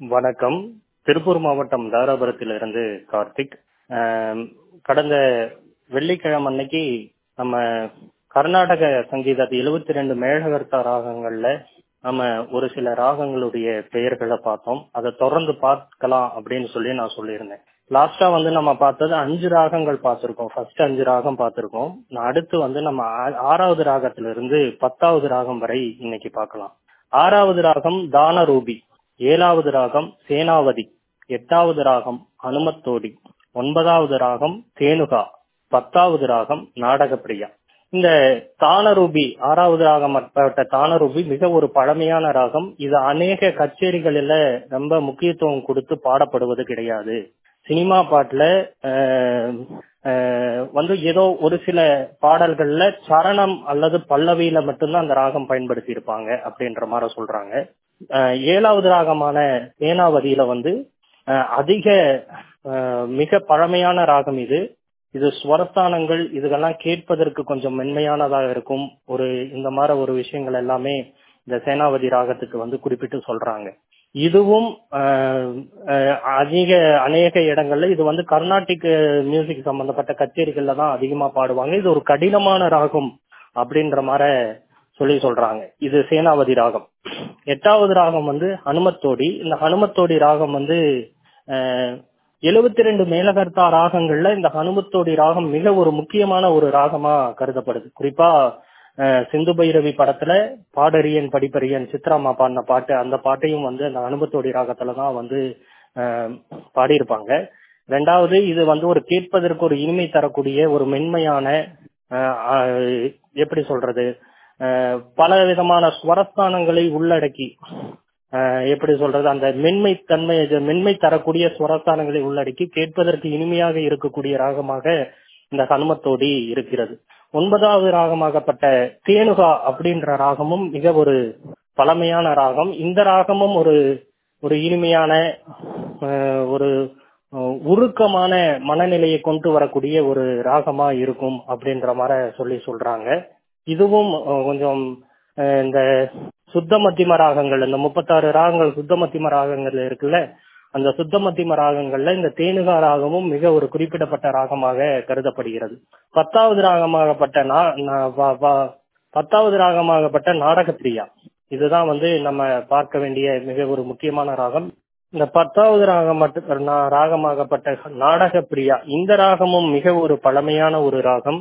வணக்கம் திருப்பூர் மாவட்டம் தாராபுரத்திலிருந்து கார்த்திக் ஆம், கடந்த வெள்ளிக்கிழமை அன்னைக்கு நம்ம கர்நாடக சங்கீதத்து எழுபத்தி ரெண்டு மேழகர்த்தா ராகங்கள்ல நம்ம ஒரு சில ராகங்களுடைய பெயர்களை பார்த்தோம் அதை தொடர்ந்து பார்க்கலாம் அப்படின்னு சொல்லி நான் சொல்லியிருந்தேன் லாஸ்டா வந்து நம்ம பார்த்தது அஞ்சு ராகங்கள் பார்த்திருக்கோம் ஃபர்ஸ்ட் அஞ்சு ராகம் பார்த்திருக்கோம் நான் அடுத்து வந்து நம்ம ஆ- ஆறாவது ராகத்துல இருந்து பத்தாவது ராகம் வரை இன்னைக்கு பார்க்கலாம் ஆறாவது ராகம் தானரூபி ஏழாவது ராகம் சேனாவதி எட்டாவது ராகம் அனுமத்தோடி ஒன்பதாவது ராகம் தேனுகா பத்தாவது ராகம் நாடகப்பிரியா இந்த தானரூபி ஆறாவது ராகம் அற்பட்ட தானரூபி மிக ஒரு பழமையான ராகம் இது அநேக கச்சேரிகளில ரொம்ப முக்கியத்துவம் கொடுத்து பாடப்படுவது கிடையாது சினிமா பாட்டுல ஆஹ், ஆஹ், வந்து ஏதோ ஒரு சில பாடல்கள்ல சரணம் அல்லது பல்லவியில மட்டும்தான் அந்த ராகம் பயன்படுத்தி இருப்பாங்க அப்படின்ற மாதிரி சொல்றாங்க ஆஹ், ஏழாவது ராகமான சேனாவதியில வந்து ஆஹ், அதிக ஆஹ், மிக பழமையான ராகம் இது இது ஸ்வரஸ்தானங்கள் இதுகெல்லாம் கேட்பதற்கு கொஞ்சம் மென்மையானதாக இருக்கும் ஒரு இந்த மாதிரி ஒரு விஷயங்கள் எல்லாமே இந்த சேனாவதி ராகத்துக்கு வந்து குறிப்பிட்டு சொல்றாங்க இதுவும் ஆஹ், ஆஹ், அதிக அநேக இடங்கள்ல இது வந்து கர்நாடிக் மியூசிக் சம்பந்தப்பட்ட கச்சேரிகள்ல தான் அதிகமா பாடுவாங்க இது ஒரு கடினமான ராகம் அப்படின்ற மாதிரி சொல்லி சொல்றாங்க இது சேனாவதி ராகம் எட்டாவது ராகம் வந்து ஹனுமத்தோடி இந்த ஹனுமத்தோடி ராகம் வந்து எழுபத்தி ரெண்டு மேலகர்த்தா ராகங்கள்ல இந்த ஹனுமத்தோடி ராகம் மிக ஒரு முக்கியமான ஒரு ராகமா கருதப்படுது குறிப்பா அஹ், சிந்து பைரவி படத்துல பாடரியன் படிப்பரியன் சித்ராமா பாடின பாட்டு அந்த பாட்டையும் வந்து அந்த ஹனுமத்தோடி ராகத்துல தான் வந்து அஹ், பாடியிருப்பாங்க ரெண்டாவது இது வந்து ஒரு கேட்பதற்கு ஒரு இனிமை தரக்கூடிய ஒரு மென்மையான அஹ், அஹ், எப்படி சொல்றது அஹ், பல விதமான ஸ்வரஸ்தானங்களை உள்ளடக்கி அஹ், எப்படி சொல்றது அந்த மென்மை தன்மை மென்மை தரக்கூடிய ஸ்வரஸ்தானங்களை உள்ளடக்கி கேட்பதற்கு இனிமையாக இருக்கக்கூடிய ராகமாக இந்த ஹனுமத்தோடி இருக்கிறது ஒன்பதாவது ராகமாகப்பட்ட தேனுகா அப்படின்ற ராகமும் மிக ஒரு பழமையான ராகம் இந்த ராகமும் ஒரு ஒரு இனிமையான அஹ், ஒரு அஹ், உருக்கமான மனநிலையை கொண்டு வரக்கூடிய ஒரு ராகமா இருக்கும் அப்படின்ற மாதிரி சொல்லி சொல்றாங்க இதுவும் அஹ், கொஞ்சம் அஹ், இந்த சுத்த மத்திம ராகங்கள் இந்த முப்பத்தாறு ராகங்கள் சுத்த மத்திம ராகங்கள் இருக்குல்ல அந்த சுத்த மத்திம ராகங்கள்ல இந்த தேனுகா ராகமும் மிக ஒரு குறிப்பிடப்பட்ட ராகமாக கருதப்படுகிறது பத்தாவது ராகமாகப்பட்ட நா- நா- வ- வ- பத்தாவது ராகமாகப்பட்ட நாடகப்பிரியா இதுதான் வந்து நம்ம பார்க்க வேண்டிய மிக ஒரு முக்கியமான ராகம் இந்த பத்தாவது ராகம் மட்டும் நா- ராகமாகப்பட்ட நாடகப்பிரியா இந்த ராகமும் மிக ஒரு பழமையான ஒரு ராகம்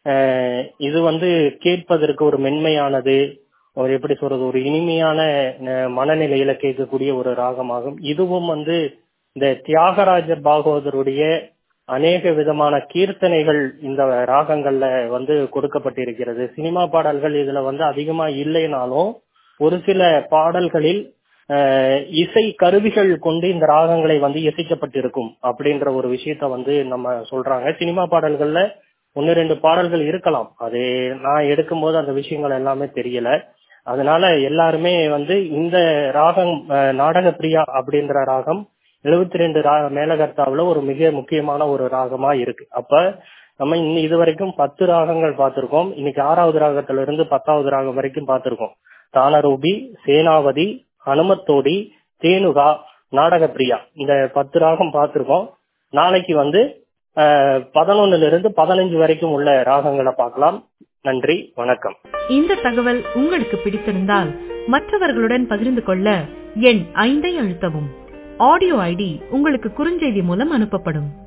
அஹ் இது வந்து கேட்பதற்கு ஒரு மென்மையானது ஒரு எப்படி சொல்றது ஒரு இனிமையான அஹ், மனநிலையில கேட்கக்கூடிய ஒரு ராகமாகும் இதுவும் வந்து இந்த தியாகராஜர் பாகவதருடைய அநேக விதமான கீர்த்தனைகள் இந்த ராகங்கள்ல வந்து கொடுக்கப்பட்டிருக்கிறது சினிமா பாடல்கள் இதுல வந்து அதிகமா இல்லைனாலும் ஒரு சில பாடல்களில் அஹ், இசை கருவிகள் கொண்டு இந்த ராகங்களை வந்து இசைக்கப்பட்டிருக்கும் அப்படின்ற ஒரு விஷயத்த வந்து நம்ம சொல்றாங்க சினிமா பாடல்கள்ல ஒன்னு ரெண்டு பாடல்கள் இருக்கலாம் அது நான் எடுக்கும்போது அந்த விஷயங்கள் எல்லாமே தெரியல அதனால எல்லாருமே வந்து இந்த ராகம் அஹ், நாடகப்பிரியா அப்படின்ற ராகம் எழுபத்தி ரெண்டு ராக மேலகர்த்தாவுல ஒரு மிக முக்கியமான ஒரு ராகமா இருக்கு அப்ப நம்ம இன்னும் இது வரைக்கும் பத்து ராகங்கள் பார்த்திருக்கோம் இன்னைக்கு ஆறாவது ராகத்துல இருந்து பத்தாவது ராகம் வரைக்கும் பார்த்திருக்கோம் தானரூபி சேனாவதி ஹனுமத்தோடி தேனுகா நாடகப்பிரியா இந்த பத்து ராகம் பார்த்திருக்கோம் நாளைக்கு வந்து பதினொன்னுல இருந்து பதினஞ்சு வரைக்கும் உள்ள ராகங்களை பார்க்கலாம் நன்றி வணக்கம் இந்த தகவல் உங்களுக்கு பிடித்திருந்தால் மற்றவர்களுடன் பகிர்ந்து கொள்ள எண் ஐந்தை அழுத்தவும் ஆடியோ ஐடி உங்களுக்கு குறுஞ்செய்தி மூலம் அனுப்பப்படும்